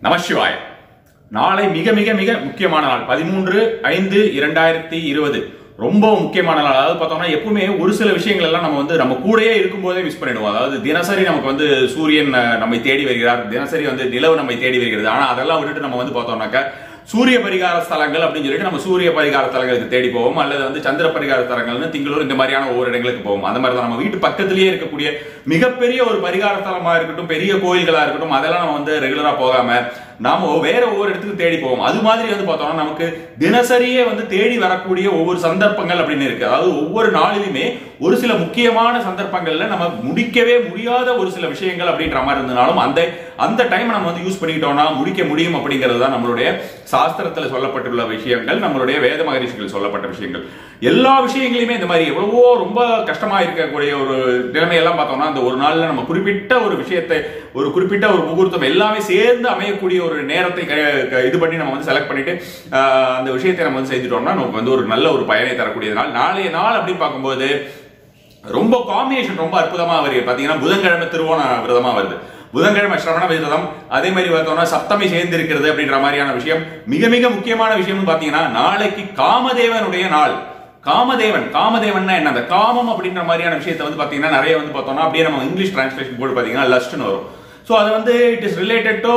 நமசிவாய் நாளை மிக மிக மிக முக்கியமான நாள் பதிமூன்று ஐந்து இரண்டாயிரத்தி இருபது ரொம்ப முக்கியமான நாள் அதாவது பார்த்தோம்னா எப்பவுமே ஒரு சில விஷயங்கள் எல்லாம் நம்ம வந்து நம்ம கூடயே இருக்கும்போதே மிஸ் பண்ணிடுவோம் அதாவது தினசரி நமக்கு வந்து சூரியன் அஹ், நம்மை தேடி வருகிறார் தினசரி வந்து நிலவு நம்மை தேடி வருகிறது ஆனா அதெல்லாம் விட்டுட்டு நம்ம வந்து பார்த்தோம்னாக்கா சூரிய பரிகார ஸ்தலங்கள் அப்படின்னு சொல்லிட்டு நம்ம சூரிய பரிகார தலங்களுக்கு தேடி போவோம் அல்லது வந்து சந்திர பரிகார தலங்கள்னு திங்களூர் இந்த மாதிரியான ஒவ்வொரு இடங்களுக்கு போவோம் அந்த மாதிரி தான் நம்ம வீட்டு பக்கத்திலேயே இருக்கக்கூடிய மிகப்பெரிய ஒரு பரிகார தலமா இருக்கட்டும் பெரிய கோயில்களா இருக்கட்டும் அதெல்லாம் நம்ம வந்து ரெகுலரா போகாம நாம வேற ஒவ்வொரு இடத்துக்கு தேடி போவோம் அது மாதிரி வந்து பார்த்தோம்னா நமக்கு தினசரியே வந்து தேடி வரக்கூடிய ஒவ்வொரு சந்தர்ப்பங்கள் அப்படின்னு இருக்கு அதாவது ஒவ்வொரு நாளிலுமே ஒரு சில முக்கியமான சந்தர்ப்பங்கள்ல நம்ம முடிக்கவே முடியாத ஒரு சில விஷயங்கள் அப்படின்ற மாதிரி இருந்தனாலும் அந்த அந்த டைம் நம்ம வந்து யூஸ் பண்ணிக்கிட்டோம்னா முடிக்க முடியும் அப்படிங்கிறது தான் நம்மளுடைய சாஸ்திரத்துல சொல்லப்பட்டுள்ள விஷயங்கள் நம்மளுடைய வேத மகரிஷிகள் சொல்லப்பட்ட விஷயங்கள் எல்லா விஷயங்களையுமே இந்த மாதிரி எவ்வளவோ ரொம்ப கஷ்டமா இருக்கக்கூடிய ஒரு நிலைமையெல்லாம் பார்த்தோம்னா அந்த ஒரு நாள்ல நம்ம குறிப்பிட்ட ஒரு விஷயத்தை ஒரு குறிப்பிட்ட ஒரு முகூர்த்தம் எல்லாமே சேர்ந்து அமையக்கூடிய ஒரு நேரத்தை க- க- இது பண்ணி நம்ம வந்து செலக்ட் பண்ணிட்டு ஆஹ், அந்த விஷயத்தை நம்ம வந்து செஞ்சுட்டோம்னா நமக்கு வந்து ஒரு நல்ல ஒரு பயனை தரக்கூடிய நாள் நாளைய நாள் அப்படின்னு பார்க்கும்போது ரொம்ப காம்பினேஷன் ரொம்ப அற்புதமா வருது பாத்தீங்கன்னா புதன்கிழமை திருவோண விரதமா வருது புதன்கிழமை சிரவண விரதம் அதே மாதிரி பார்த்தோம்னா சப்தமி சேர்ந்து இருக்கிறது அப்படின்ற மாதிரியான விஷயம் மிக மிக முக்கியமான விஷயம்னு பாத்தீங்கன்னா நாளைக்கு காமதேவனுடைய நாள் காமதேவன் காமதேவன்னா என்ன அந்த காமம் அப்படின்ற மாதிரியான விஷயத்தை வந்து பாத்தீங்கன்னா நிறைய வந்து பார்த்தோம்னா அப்படியே நம்ம இங்கிலீஷ் டிரான்ஸ்லேஷன் போட்டு பாத்தீங்கன்னா லஸ்ட்னு வரும் ஸோ அது வந்து it is related to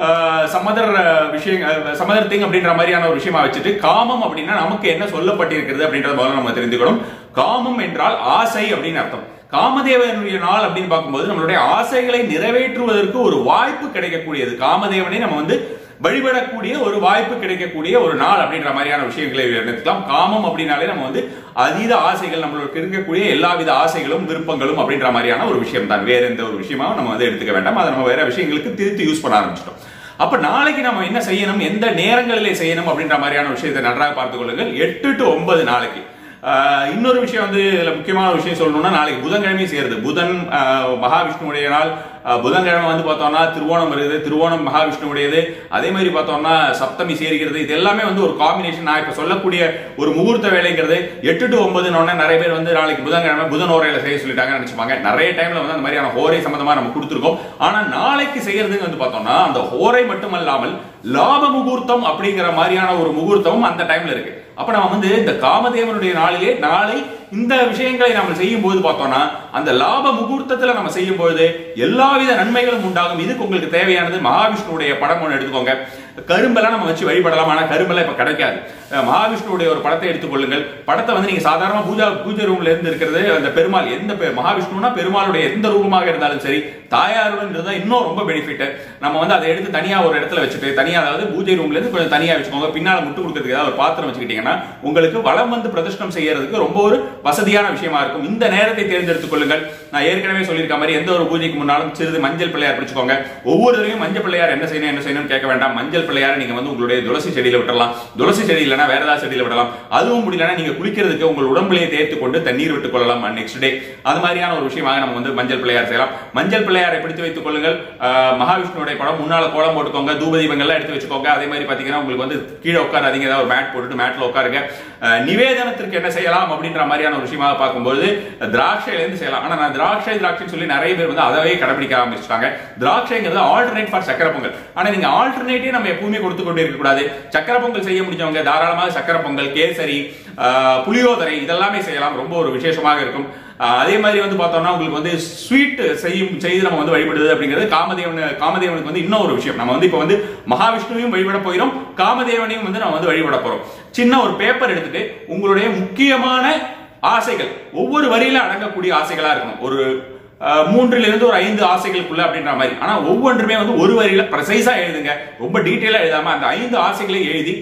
some other விஷயம் சமதர் திங் அப்படின்ற மாதிரியான ஒரு விஷயமா வச்சுட்டு காமம் அப்படின்னா நமக்கு என்ன சொல்லப்பட்டிருக்கிறது அப்படின்றத முதல்ல நம்ம தெரிந்துக்கணும் காமம் என்றால் ஆசை அப்படின்னு அர்த்தம் காமதேவனுடைய நாள் அப்படின்னு பார்க்கும்போது நம்மளுடைய ஆசைகளை நிறைவேற்றுவதற்கு ஒரு வாய்ப்பு கிடைக்கக்கூடியது காமதேவனை நம்ம வந்து வழிபடக்கூடிய ஒரு வாய்ப்பு கிடைக்கக்கூடிய ஒரு நாள் அப்படின்ற மாதிரியான விஷயங்களை எடுத்துக்கலாம் காமம் அப்படின்னாலே நம்ம வந்து அதீத ஆசைகள் நம்மளுக்கு இருக்கக்கூடிய எல்லாவித ஆசைகளும் விருப்பங்களும் அப்படின்ற மாதிரியான ஒரு விஷயம் தான் வேற எந்த ஒரு விஷயமாவும் நம்ம வந்து எடுத்துக்க வேண்டாம் அதை நம்ம வேற விஷயங்களுக்கு திருத்தி யூஸ் பண்ண ஆரம்பிச்சிட்டோம் அப்ப நாளைக்கு நம்ம என்ன செய்யணும் எந்த நேரங்களிலே செய்யணும் அப்படின்ற மாதிரியான விஷயத்தை நன்றாக பார்த்துக் கொள்ளுங்கள் எட்டு டு ஒன்பது நாளைக்கு ஆஹ் இன்னொரு விஷயம் வந்து இதுல முக்கியமான விஷயம் சொல்லணும்னா நாளைக்கு புதன்கிழமை சேருது புதன் ஆஹ் மகாவிஷ்ணுவுடைய நாள் ஆஹ் புதன்கிழமை வந்து பார்த்தோம்னா திருவோணம் வருது திருவோணம் மகாவிஷ்ணுவுடையது அதே மாதிரி பார்த்தோம்னா சப்தமி சேர்கிறது இது எல்லாமே வந்து ஒரு காம்பினேஷன் நான் இப்ப சொல்லக்கூடிய ஒரு முகூர்த்த வேலைங்கிறது எட்டு டு ஒன்பது நிறைய பேர் வந்து நாளைக்கு புதன்கிழமை புதன் ஓரையில செய்ய சொல்லிட்டாங்க நினைச்சுப்பாங்க நிறைய டைம்ல வந்து அந்த மாதிரியான ஹோரை சம்பந்தமா நம்ம கொடுத்துருக்கோம் ஆனா நாளைக்கு செய்யறதுக்கு வந்து பார்த்தோம்னா அந்த ஹோரை மட்டுமல்லாமல் லாப முகூர்த்தம் அப்படிங்கிற மாதிரியான ஒரு முகூர்த்தமும் அந்த டைம்ல இருக்கு அப்ப நம்ம வந்து இந்த காமதேவனுடைய நாளிலே நாளை இந்த விஷயங்களை நம்ம செய்யும் போது பார்த்தோம்னா அந்த லாப முகூர்த்தத்துல நம்ம செய்யும் பொழுது எல்லாவித நன்மைகளும் உண்டாகும் இதுக்கு உங்களுக்கு தேவையானது மகாவிஷ்ணுடைய படம் ஒன்று எடுத்துக்கோங்க கரும்பெல்லாம் நம்ம வச்சு வழிபடலாம் ஆனா கரும்பெல்லாம் இப்ப கிடைக்காது அஹ் மகாவிஷ்ணுடைய ஒரு படத்தை எடுத்துக்கொள்ளுங்கள் படத்தை வந்து நீங்க சாதாரண பூஜா பூஜை ரூம்ல இருந்து இருக்கிறது அந்த பெருமாள் எந்த பெ- மகாவிஷ்ணுனா பெருமாளுடைய எந்த ரூபமாக இருந்தாலும் சரி தாயாருடன் இருந்தா இன்னும் ரொம்ப பெனிஃபிட் நம்ம வந்து அதை எடுத்து தனியா ஒரு இடத்துல வச்சுட்டு தனியா அதாவது பூஜை ரூம்ல இருந்து கொஞ்சம் தனியா வச்சுக்கோங்க பின்னால முட்டு கொடுக்கறதுக்கு ஏதாவது ஒரு பாத்திரம் வச்சுக்கிட்டீங்கன்னா உங்களுக்கு வளம் வந்து பிரதர்ஷனம் செய்யறதுக்கு ரொம்ப ஒரு வசதியான விஷயமா இருக்கும் இந்த நேரத்தை தேர்ந்தெடுத்துக் கொள்ளுங்கள் நான் ஏற்கனவே சொல்லியிருக்க மாதிரி எந்த ஒரு பூஜைக்கு முன்னாலும் சிறிது மஞ்சள் பிள்ளையார் பிடிச்சுக்கோங்க ஒவ்வொரு தடவையும் மஞ்சள் பிள்ளையார் என்ன செய்யணும் என்ன செய்யணும் கேட்க வேண்டாம் மஞ்சள் பிள்ளையார் நீங்க வந்து உங்களுடைய துளசி செடியில விட்டுறலாம் துளசி செடி இல்லைன்னா வேற ஏதாவது செடியில விடலாம் அதுவும் முடியலன்னா நீங்க குளிக்கிறதுக்கு உங்கள் உடம்பிலேயே தேய்த்து கொண்டு தண்ணீர் விட்டுக் கொள்ளலாம் நெக்ஸ்ட் டே அது மாதிரியான ஒரு விஷயமாக நம்ம வந்து மஞ்சள் பிள்ளையார் செய்யலாம் மஞ்சள் பிள்ளையாரை பிடித்து வைத்துக் கொள்ளுங்கள் ஆஹ் மகாவிஷ்ணுடைய படம் முன்னால கோலம் போட்டுக்கோங்க தூப தீபங்கள்லாம் எடுத்து வச்சுக்கோங்க அதே மாதிரி பாத்தீங்கன்னா உங்களுக்கு வந்து கீழே உட்காராதீங்க ஏதாவது ஒரு மேட் போட்டுட்டு மேட்ல உட்காருங்க ஆஹ் நிவேதனத்திற்கு என்ன செய்யலாம் அப்படின்ற மாதிரியான ஒரு விஷயமாக பார்க்கும்போது திராட்சையில இருந்து செய்யலாம் ஆனா நான் திராட்சை திராட்சை சொல்லி நிறைய பேர் வந்து அதவே கடைபிடிக்க ஆரம்பிச்சிட்டாங்க திராட்சைங்கிறது ஆல்டர்னேட் ஃபார் சக்கரை பொங்கல் ஆனா நீங்க ஆல்டர்னேட்டே நம்ம எப்பவுமே கொடுத்து கொண்டே இருக்க கூடாது சக்கரை பொங்கல் செய்ய முடிஞ்சவங்க தாராளமாக சக்கரை பொங்கல் கேசரி ஆஹ் புளியோதரை இதெல்லாமே செய்யலாம் ரொம்ப ஒரு விசேஷமாக இருக்கும் ஆஹ் அதே மாதிரி வந்து பார்த்தோம்னா உங்களுக்கு வந்து ஸ்வீட் செய்யும் செய்து நம்ம வந்து வழிபடுது அப்படிங்கிறது காமதேவன் காமதேவனுக்கு வந்து இன்னும் ஒரு விஷயம் நம்ம வந்து இப்போ வந்து மகாவிஷ்ணுவையும் வழிபட போகிறோம் காமதேவனையும் வந்து நம்ம வந்து வழிபட போறோம் சின்ன ஒரு பேப்பர் எடுத்துட்டு உங்களுடைய முக்கியமான ஆசைகள் ஒவ்வொரு வரியில அடங்கக்கூடிய ஆசைகளா இருக்கணும் ஒரு அஹ், மூன்றிலிருந்து ஒரு ஐந்து ஆசைகளுக்குள்ள அப்படின்ற மாதிரி ஆனா ஒவ்வொன்றுமே வந்து ஒரு வரியில ப்ரெசைஸா எழுதுங்க ரொம்ப டீட்டெயிலா எழுதாம அந்த ஐந்து ஆசைகளை எழுதி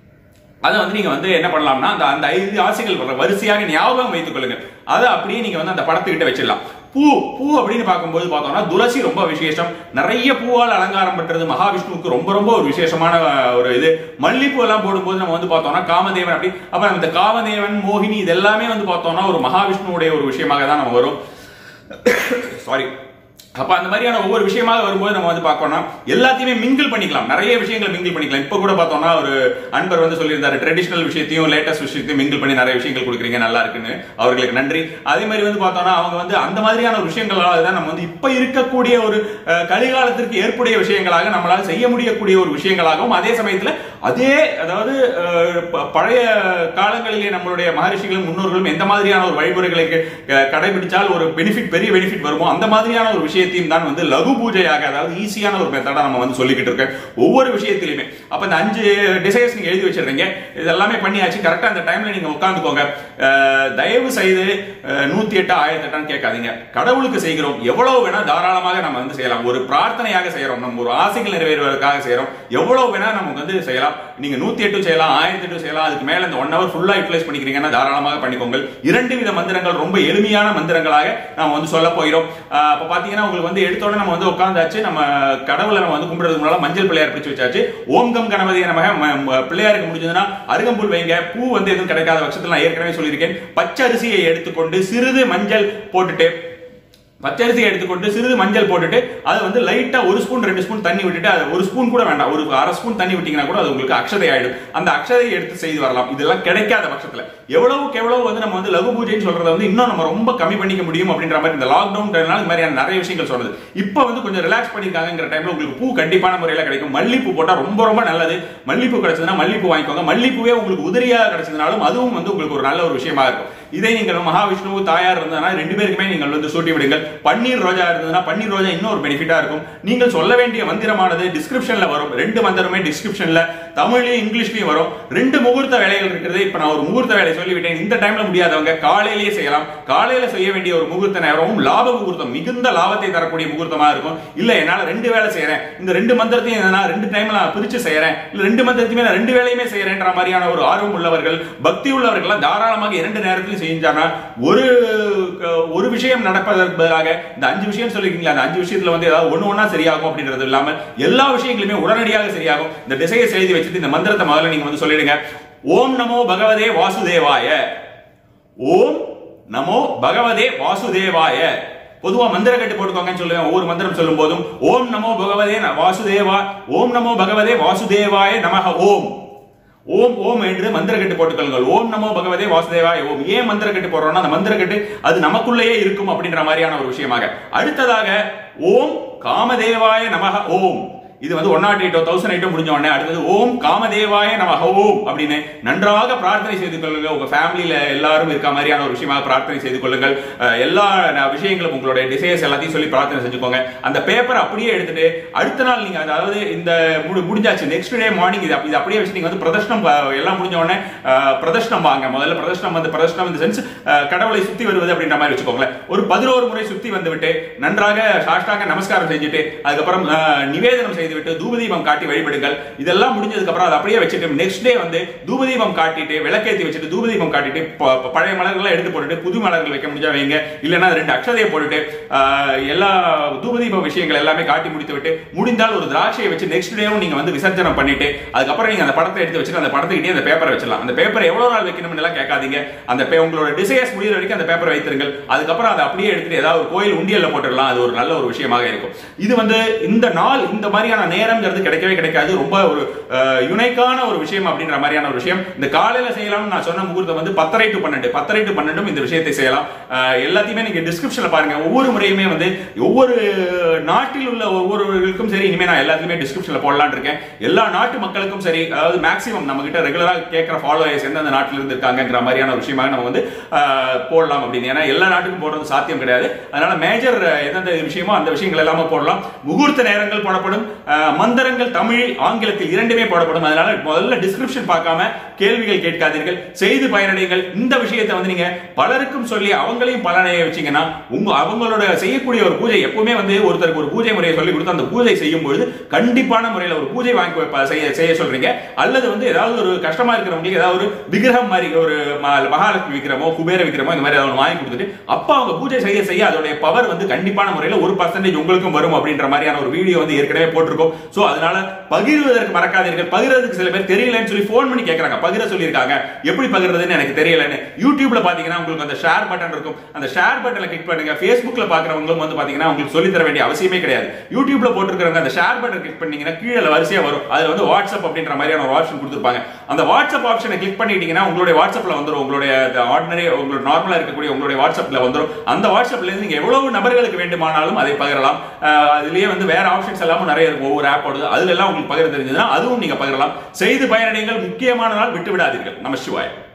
அதை வந்து நீங்க வந்து என்ன பண்ணலாம்னா அந்த அந்த ஐந்து ஆசைகள் வர வரிசையாக ஞாபகம் வைத்துக் கொள்ளுங்க அதை அப்படியே நீங்க வந்து அந்த படத்துக்கிட்ட வச்சிடலாம் பூ பூ அப்படின்னு பார்க்கும்போது பார்த்தோம்னா துளசி ரொம்ப விசேஷம் நிறைய பூவால் அலங்காரம் பண்றது மகாவிஷ்ணுவுக்கு ரொம்ப ரொம்ப ஒரு விசேஷமான அஹ், ஒரு இது மல்லிப்பூ எல்லாம் போடும்போது நம்ம வந்து பார்த்தோம்னா காமதேவன் அப்படி அப்ப இந்த காமதேவன் மோகினி இது எல்லாமே வந்து பார்த்தோம்னா ஒரு மகாவிஷ்ணுவுடைய ஒரு விஷயமாக தான் நம்ம வரும் சாரி அப்ப அந்த மாதிரியான ஒவ்வொரு விஷயமாக வரும்போது நம்ம வந்து பார்க்கணும்னா எல்லாத்தையுமே மிங்கிள் பண்ணிக்கலாம் நிறைய விஷயங்களை மிங்கிள் பண்ணிக்கலாம் இப்ப கூட பார்த்தோம்னா ஒரு அன்பர் வந்து சொல்லியிருந்தாரு ட்ரெடிஷனல் விஷயத்தையும் லேட்டஸ்ட் விஷயத்தையும் மிங்கிள் பண்ணி நிறைய விஷயங்கள் கொடுக்குறீங்க நல்லா இருக்குன்னு அவர்களுக்கு நன்றி அதே மாதிரி வந்து பார்த்தோம்னா அவங்க வந்து அந்த மாதிரியான ஒரு விஷயங்களால தான் நம்ம வந்து இப்ப இருக்கக்கூடிய ஒரு அஹ், கலிகாலத்திற்கு ஏற்புடைய விஷயங்களாக நம்மளால செய்ய முடியக்கூடிய ஒரு விஷயங்களாகவும் அதே சமயத்துல அதே அதாவது அஹ், ப- பழைய காலங்களிலே நம்மளுடைய மகரிஷிகளும் முன்னோர்களும் எந்த மாதிரியான ஒரு வழிமுறைகளை க- க- கடைபிடிச்சால் ஒரு பெனிஃபிட் பெரிய பெனிஃபிட் வருமோ அந்த மாதிரியான ஒரு விஷயத்தையும் தான் வந்து லகு பூஜையாக அதாவது ஈஸியான ஒரு மெத்தடா நம்ம வந்து சொல்லிக்கிட்டு இருக்கோம் ஒவ்வொரு விஷயத்திலுமே அப்ப இந்த அஞ்சு டிசைர்ஸ் நீங்க எழுதி வச்சிருக்கீங்க இதெல்லாமே பண்ணியாச்சு கரெக்டா அந்த டைம்ல நீங்க உட்காந்துக்கோங்க அஹ், தயவு செய்து அஹ், நூத்தி எட்டு ஆயிரத்தி எட்டான்னு கேட்காதீங்க கடவுளுக்கு செய்கிறோம் எவ்வளவு வேணா தாராளமாக நம்ம வந்து செய்யலாம் ஒரு பிரார்த்தனையாக செய்யறோம் நம்ம ஒரு ஆசைகள் நிறைவேறுவதற்காக செய்யறோம் எவ்வளவு வேணா நமக்கு வந்து செய்யலாம் நீங்க நூத்தி எட்டு செய்யலாம் ஆயிரத்தி எட்டு செய்யலாம் அதுக்கு மேல இந்த ஒன் ஹவர் ஃபுல்லா யூட்டிலைஸ் பண்ணிக்கிறீங்கன்னா தாராளமாக பண்ணிக்கோங்க இரண்டு வித மந்திரங்கள் ரொம்ப எளிமையான மந்திரங்களாக நாம வந்து சொல்ல போகிறோம் ஆஹ் அப்ப பாத்தீங்கன்னா உங்களுக்கு வந்து எடுத்த உடனே நம்ம வந்து உட்கார்ந்தாச்சு நம்ம கடவுளை நம்ம வந்து கும்பிடுறதுக்கு முன்னால மஞ்சள் பிள்ளையார் பிடிச்சு வச்சாச்சு ஓம் கம் கணபதி நமக ம- ம- பிள்ளையாருக்கு முடிஞ்சதுன்னா அருகம்புல் வைங்க பூ வந்து எதுவும் கிடைக்காத பட்சத்தில் நான் ஏற்கனவே சொல்லியிருக்கேன் பச்சரிசியை எடுத்துக்கொண்டு சிறிது மஞ்சள் போட்டுட்டு பச்சரிசியை எடுத்துக்கொண்டு சிறிது மஞ்சள் போட்டுட்டு அது வந்து லைட்டா ஒரு ஸ்பூன் ரெண்டு ஸ்பூன் தண்ணி விட்டுட்டு அது ஒரு ஸ்பூன் கூட வேண்டாம் ஒரு அரை ஸ்பூன் தண்ணி விட்டீங்கன்னா கூட அது உங்களுக்கு அக்ஷதை ஆயிடும் அந்த அக்ஷதையை எடுத்து செய்து வரலாம் இதெல்லாம் கிடைக்காத பட்சத்துல எவ்வளவுக்கு எவ்வளவு வந்து நம்ம வந்து லகு பூஜைன்னு சொல்றத வந்து இன்னும் நம்ம ரொம்ப கம்மி பண்ணிக்க முடியும் அப்படின்ற மாதிரி இந்த லாக்டவுன் டைம்னால இந்த மாதிரியான நிறைய விஷயங்கள் சொல்றது இப்போ வந்து கொஞ்சம் ரிலாக்ஸ் பண்ணிருக்காங்கிற டைம்ல உங்களுக்கு பூ கண்டிப்பான முறையில கிடைக்கும் மல்லிப்பூ போட்டா ரொம்ப ரொம்ப நல்லது மல்லிப்பூ கிடைச்சதுன்னா மல்லிப்பூ வாங்கிக்கோங்க மல்லிப்பூவே உங்களுக்கு உதிரியா கிடைச்சதுனாலும் அதுவும் வந்து உங்களுக்கு ஒரு நல்ல ஒரு விஷயமா இருக்கும் இதை நீங்கள் மகாவிஷ்ணு தாயார் இருந்ததுன்னா ரெண்டு பேருக்குமே நீங்கள் வந்து சூட்டி விடுங்கள் பன்னீர் ரோஜா இருந்ததுன்னா பன்னீர் ரோஜா இன்னும் ஒரு பெனிஃபிட்டா இருக்கும் நீங்கள் சொல்ல வேண்டிய மந்திரமானது டிஸ்கிரிப்ஷன்ல வரும் ரெண்டு மந்திரமே டிஸ்கிரிப்ஷன்ல தமிழ்லயும் இங்கிலீஷ்லயும் வரும் ரெண்டு முகூர்த்த வேலைகள் இருக்கிறது இப்ப நான் ஒரு முகூர்த்த வேலை சொல்லிவிட்டேன் இந்த டைம்ல முடியாதவங்க காலையிலேயே செய்யலாம் காலையில செய்ய வேண்டிய ஒரு முகூர்த்த நேரமும் லாப முகூர்த்தம் மிகுந்த லாபத்தை தரக்கூடிய முகூர்த்தமா இருக்கும் இல்ல என்னால ரெண்டு வேலை செய்யறேன் இந்த ரெண்டு மந்திரத்தையும் நான் ரெண்டு டைம்ல நான் பிரிச்சு செய்யறேன் இல்ல ரெண்டு மந்திரத்தையுமே நான் ரெண்டு வேலையுமே செய்யறேன்ற மாதிரியான ஒரு ஆர்வம் உள்ளவர்கள் பக்தி உள்ளவர்கள் தாராளமாக இரண்டு நேரத்திலும் செஞ்சானா ஒரு ஒரு விஷயம் நடப்பதற்கு பதிலாக இந்த அஞ்சு விஷயம் சொல்லிருக்கீங்களா அந்த அஞ்சு விஷயத்துல வந்து ஏதாவது ஒண்ணு ஒண்ணா சரியாகும் அப்படின்றது இல்லாம எல்லா விஷயங்களுமே உடனடியாக சரியாகும் இந்த திசையை செய்து வச்சுட்டு இந்த மந்திரத்தை முதல்ல நீங்க வந்து சொல்லிடுங்க ஓம் நமோ பகவதே வாசுதேவாய ஓம் நமோ பகவதே வாசுதேவாய பொதுவா மந்திர கட்டு போட்டுக்கோங்கன்னு சொல்லுவேன் ஒவ்வொரு மந்திரம் சொல்லும் போதும் ஓம் நமோ பகவதே ந- வாசுதேவா ஓம் நமோ பகவதே வாசுதேவாய நமக ஓம் ஓம் ஓம் என்று மந்திர கட்டு போட்டுக்கொள்ளுங்கள் ஓம் நமோ பகவதே வாசுதேவாய ஓம் ஏன் மந்திர கட்டு போடுறோம்னா அந்த மந்திர கட்டு அது நமக்குள்ளேயே இருக்கும் அப்படின்ற மாதிரியான ஒரு விஷயமாக அடுத்ததாக ஓம் காமதேவாய நமக ஓம் இது வந்து ஒன் நாட் எயிட்டோ தௌசண்ட் எயிட்டோ முடிஞ்ச உடனே அடுத்தது ஓம் காமதேவாய நமக ஓம் அப்படின்னு நன்றாக பிரார்த்தனை செய்து கொள்ளுங்க உங்க ஃபேமிலியில எல்லாரும் இருக்க மாதிரியான ஒரு விஷயமாக பிரார்த்தனை செய்து கொள்ளுங்கள் அஹ், எல்லா ந- விஷயங்களும் உங்களுடைய டிசைர்ஸ் எல்லாத்தையும் சொல்லி பிரார்த்தனை செஞ்சுக்கோங்க அந்த பேப்பர் அப்படியே எடுத்துட்டு அடுத்த நாள் நீங்க அதாவது இந்த முடி- முடிஞ்சாச்சு நெக்ஸ்ட் டே மார்னிங் இது அப்ப- இது அப்படியே வச்சு நீங்க வந்து பிரதர்ஷனம் அஹ், எல்லாம் முடிஞ்ச உடனே அஹ், பிரதர்ஷனம் வாங்க முதல்ல பிரதர்ஷனம் வந்து பிரதர்ஷனம் இந்த சென்ஸ் கடவுளை சுத்தி வருவது அப்படின்ற மாதிரி வச்சுக்கோங்களேன் ஒரு பதினோரு முறை சுத்தி வந்துவிட்டு நன்றாக சாஷ்டாங்க நமஸ்காரம் செஞ்சுட்டு அதுக்கப்புறம் அஹ், நிவேதனம் செய்துவிட்டு தூபதீபம் காட்டி வழிபடுங்கள் இதெல்லாம் முடிஞ்சதுக்கு அப்புறம் அதை அப்படியே வச்சுட்டு நெக்ஸ்ட் டே வந்து தூபதீபம் காட்டிட்டு விளக்கேத்தி வச்சுட்டு தூபதீபம் காட்டிட்டு ப- ப- பழைய மலர்கள்லாம் எடுத்து போட்டுட்டு புது மலர்கள் வைக்க முடிஞ்சா வைங்க இல்லைன்னா ரெண்டு அக்ஷதையை போட்டுட்டு அஹ், எல்லா தூபதீப விஷயங்கள் எல்லாமே காட்டி முடித்து விட்டு முடிந்தால் ஒரு திராட்சையை வச்சு நெக்ஸ்ட் டேவும் நீங்க வந்து விசர்ஜனம் பண்ணிட்டு அதுக்கப்புறம் நீங்க அந்த படத்தை எடுத்து வச்சுட்டு அந்த படத்துக்கிட்டே அந்த பேப்பரை வச்சிடலாம் அந்த பேப்பர் எவ்வளவு நாள் வைக்கணும்னு எல்லாம் கேட்காதீங்க அந்த பே- உங்களோட டிசைர்ஸ் முடியிற வரைக்கும் அந்த பேப்பரை வைத்திருங்கள் அதுக்கப்புறம் அதை அப்படியே எடுத்துட்டு ஏதாவது ஒரு கோயில் உண்டியல்ல போட்டுடலாம் அது ஒரு நல்ல ஒரு விஷயமாக இருக்கும் இது வந்து இந்த நாள் இந்த மாதிரியான நேரம்ங்கிறது கிடைக்கவே கிடைக்காது ரொம்ப ஒரு யுனைக்கான ஒரு விஷயம் அப்படின்ற மாதிரியான ஒரு விஷயம் இந்த காலையில செய்யலாம்னு நான் சொன்ன முகூர்த்தம் வந்து பத்தரை டு பன்னெண்டு பத்தரை டு பன்னெண்டும் இந்த விஷயத்தை செய்யலாம் அஹ், எல்லாத்தையுமே நீங்க டிஸ்கிரிப்ஷன்ல பாருங்க ஒவ்வொரு முறையுமே வந்து ஒவ்வொரு நாட்டில் உள்ள ஒவ்வொருவர்களுக்கும் சரி இனிமே நான் எல்லாத்தையுமே டிஸ்கிரிப்ஷன்ல போடலாம்னு இருக்கேன் எல்லா நாட்டு மக்களுக்கும் சரி அதாவது மேக்ஸிமம் நம்ம கிட்ட ரெகுலரா கேட்கிற ஃபாலோவர்ஸ் எந்தெந்த நாட்டில இருந்து இருக்காங்கன்ற மாதிரியான ஒரு விஷயமாக நம்ம வந்து அஹ், போடலாம் அப்படின்னு ஏன்னா எல்லா நாட்டுக்கும் போடுறது சாத்தியம் கிடையாது அதனால மேஜர் எந்தெந்த விஷயமோ அந்த விஷயங்கள் எல்லாமே போடலாம் முகூர்த்த நேரங்கள் போடப்படும் அஹ், மந்திரங்கள் தமிழ் ஆங்கிலத்தில் இரண்டுமே போடப்படும் அதனால முதல்ல டிஸ்கிரிப்ஷன் பார்க்காம கேள்விகள் கேட்காதீர்கள் செய்து பயனடைங்கள் இந்த விஷயத்தை வந்து நீங்க பலருக்கும் சொல்லி அவங்களையும் பலனைய வச்சீங்கன்னா உங்க அவங்களோட செய்யக்கூடிய ஒரு பூஜை எப்பவுமே வந்து ஒருத்தருக்கு ஒரு பூஜை முறையை சொல்லி கொடுத்து அந்த பூஜை செய்யும் பொழுது கண்டிப்பான முறையில் ஒரு பூஜை வாங்கி வைப்ப- செய்ய செய்ய சொல்றீங்க அல்லது வந்து ஏதாவது ஒரு கஷ்டமா இருக்கிறவங்களுக்கு ஏதாவது ஒரு விக்கிரகம் மாதிரி ஒரு ம- மகாலட்சுமி விக்கிரமோ குபேர விக்கிரமோ இந்த மாதிரி ஏதாவது ஒண்ணு வாங்கி கொடுத்துட்டு அப்ப அவங்க பூஜை செய்ய செய்ய அதோடைய பவர் வந்து கண்டிப்பான முறையில் ஒரு பர்சன்டேஜ் உங்களுக்கும் வரும் அப்படின்ற மாதிரியான ஒரு வீடியோ வந்து ஏற்கனவே போட்டிருக்கோம் போட்டிருக்கோம் சோ அதனால பகிர்வதற்கு மறக்காதீர்கள் பகிர்றதுக்கு சில பேர் தெரியலன்னு சொல்லி ஃபோன் பண்ணி கேக்குறாங்க பகிர சொல்லியிருக்காங்க எப்படி பகிர்றதுன்னு எனக்கு தெரியலன்னு யூடியூப்ல பாத்தீங்கன்னா உங்களுக்கு அந்த ஷேர் பட்டன் இருக்கும் அந்த ஷேர் பட்டனை கிளிக் பண்ணுங்க ஃபேஸ்புக்ல பாக்குறவங்களும் வந்து பாத்தீங்கன்னா உங்களுக்கு சொல்லி தர வேண்டிய அவசியமே கிடையாது யூடியூப்ல போட்டிருக்கிறவங்க அந்த ஷேர் பட்டன் கிளிக் பண்ணீங்கன்னா கீழே வரிசையா வரும் அதுல வந்து வாட்ஸ்அப் அப்படின்ற மாதிரியான ஒரு ஆப்ஷன் கொடுத்துருப்பாங்க அந்த வாட்ஸ்அப் ஆப்ஷனை கிளிக் பண்ணிட்டீங்கன்னா உங்களுடைய வாட்ஸ்அப்ல வந்துரும் உங்களுடைய ஆர்டினரி உங்களோட நார்மலா இருக்கக்கூடிய உங்களுடைய வாட்ஸ்அப்ல வந்துரும் அந்த வாட்ஸ்அப்ல இருந்து நீங்க எவ்வளவு நபர்களுக்கு வேண்டுமானாலும் அதை பகிரலாம் அஹ் அதுலயே வந்து வேற ஆப்ஷன்ஸ் எல்லாமும் நிறைய இருக்கும் ஒவ்வொரு ஆப்போட அதுல எல்லாம் உங்களுக்கு பகிர தெரிஞ்சதுன்னா அதுவும் நீங்க பகிரலாம் செய்து பயனடைங்கள் முக்கியமான நாள் விட்டு விடாதீர்கள் நம சிவாய்